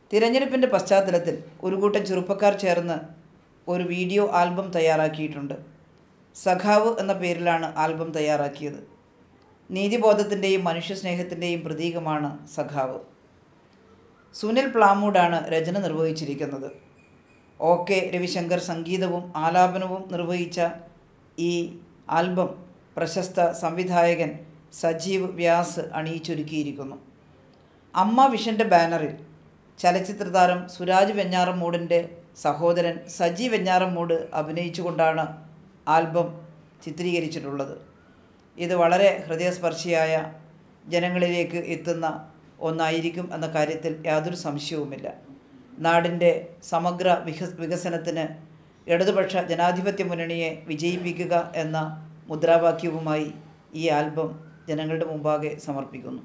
തിരഞ്ഞെടുപ്പിൻ്റെ പശ്ചാത്തലത്തിൽ ഒരു കൂട്ടം ചെറുപ്പക്കാർ ചേർന്ന് ഒരു വീഡിയോ ആൽബം തയ്യാറാക്കിയിട്ടുണ്ട് സഖാവ് എന്ന പേരിലാണ് ആൽബം തയ്യാറാക്കിയത് നീതിബോധത്തിൻ്റെയും മനുഷ്യസ്നേഹത്തിൻ്റെയും പ്രതീകമാണ് സഖാവ് സുനിൽ പ്ലാമൂഡാണ് രചന നിർവഹിച്ചിരിക്കുന്നത് ഒ കെ രവിശങ്കർ സംഗീതവും ആലാപനവും നിർവഹിച്ച ഈ ആൽബം പ്രശസ്ത സംവിധായകൻ സജീവ് വ്യാസ് അണിയിച്ചൊരുക്കിയിരിക്കുന്നു അമ്മ വിഷൻ്റെ ബാനറിൽ ചലച്ചിത്ര താരം സുരാജ് വെഞ്ഞാറമ്മൂടിൻ്റെ സഹോദരൻ സജി വെഞ്ഞാറമ്മൂട് അഭിനയിച്ചുകൊണ്ടാണ് ആൽബം ചിത്രീകരിച്ചിട്ടുള്ളത് ഇത് വളരെ ഹൃദയസ്പർശിയായ ജനങ്ങളിലേക്ക് എത്തുന്ന ഒന്നായിരിക്കും എന്ന കാര്യത്തിൽ യാതൊരു സംശയവുമില്ല നാടിൻ്റെ സമഗ്ര വികസ് വികസനത്തിന് ഇടതുപക്ഷ ജനാധിപത്യ മുന്നണിയെ വിജയിപ്പിക്കുക എന്ന മുദ്രാവാക്യവുമായി ഈ ആൽബം ജനങ്ങളുടെ മുമ്പാകെ സമർപ്പിക്കുന്നു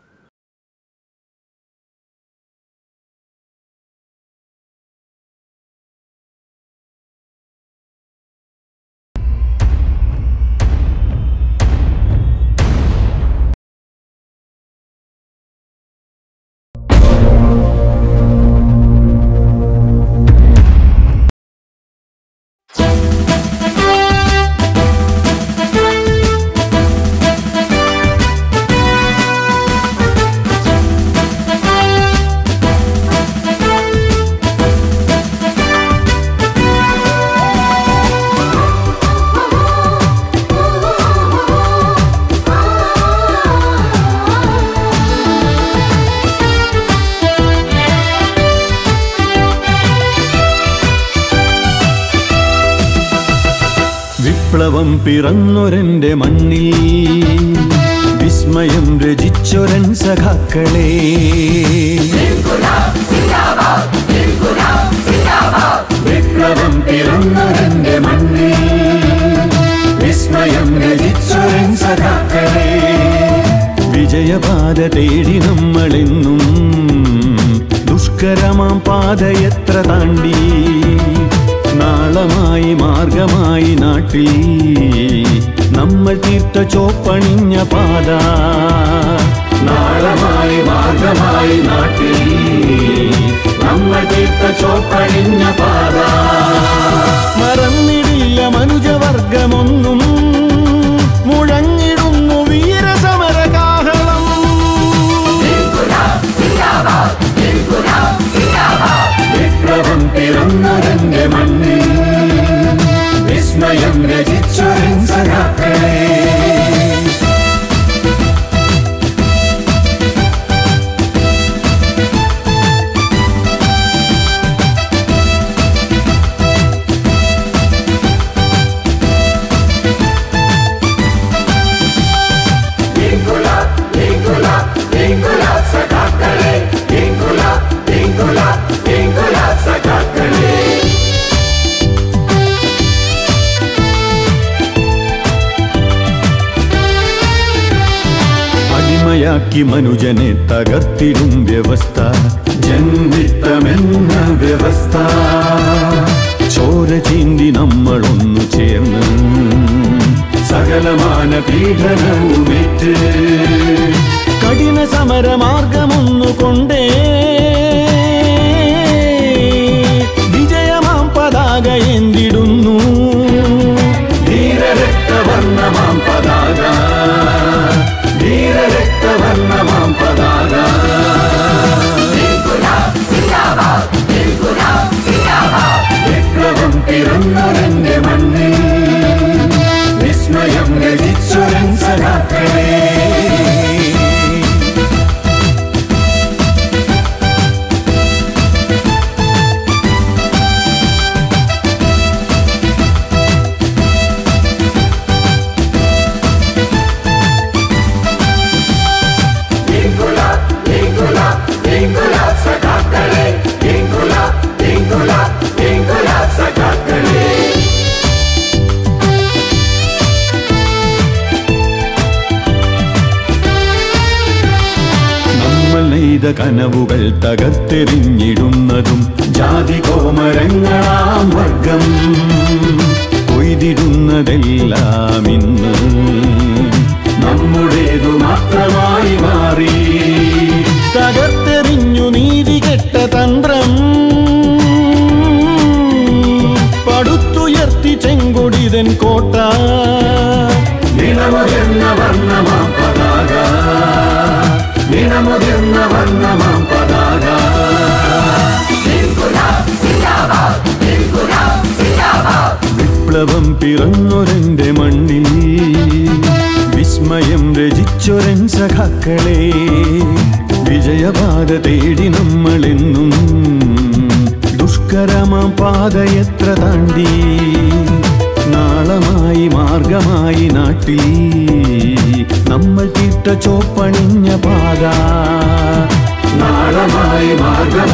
വിപ്ലവം പിറന്നൊരെന്റെ മണ്ണിൽ വിസ്മയം രചിച്ചൊരൻ സഖാക്കളെ വിപ്ലവം പിറന്നൊരെന്റെ മണ്ണിൽ വിസ്മയം രചിച്ചൊരൻ സഖാക്കളെ വിജയപാത തേടി നമ്മളെന്നും ദുഷ്കരമാം പാതയെത്ര താണ്ടി നാളമായി മാർഗമായി നാട്ടിൽ നമ്മൾ തീർത്ത ചോപ്പണിഞ്ഞ പാത നാളമായി മാർഗമായി നാട്ടിൽ നമ്മൾ തീർത്ത ചോപ്പണിഞ്ഞ പാത മറന്നിടില്ല മനുജവർഗമൊന്നും മുഴങ്ങിടുന്നു വീരസമരകാഹളം വിപ്ലവം പിറന്നൊരന്റെ മണ്ണിൽ വിസ്മയം രചിച്ചൊരൻ സഖാക്കളെ അടിമയാക്കി മനുജനെ തകർത്തിടും വ്യവസ്ഥ ജന്മിത്തമെന്ന വ്യവസ്ഥ ചോര ചീന്തി നമ്മളൊന്നു ചേർന്ന് സകലമാന പീഡനവുമേറ്റ് കഠിന സമരമാർഗമൊന്നു കൊണ്ടേ വിജയമാം പതാക എന്തിടുന്നു ധീരരക്തവർണ്ണമാം പതാക ധീരരക്തവർണ്ണമാം പതാക വിപ്ലവം പിറന്നൊരന്റെ മണ്ണിൽ വിസ്മയം രചിച്ചൊരൻ സഖാക്കളെ നമ്മൾ നെയ്ത കനവുകൾ തകർത്തെറിഞ്ഞിടുന്നതും ജാതി കോമരങ്ങളാം വർഗം കൊയ്തിടുന്നതെല്ലാം ഇന്ന് നമ്മുടേതു മാത്രമായി മാറി തകർത്തെറിഞ്ഞു നീതി കെട്ട തന്ത്ര വിപ്ലവം പിറന്നൊരെന്റെ മണ്ണിൽ വിസ്മയം രചിച്ചൊരൻ സഖാക്കളെ വിജയപാത തേടി നമ്മളെന്നും ദുഷ്കരമാം പാതയെത്ര താണ്ടി നാളമായി മാർഗമായി നാട്ടിൽ നമ്മൾ തീർത്ത ചോപ്പണിഞ്ഞ പാത നാളമായി മാർഗമായി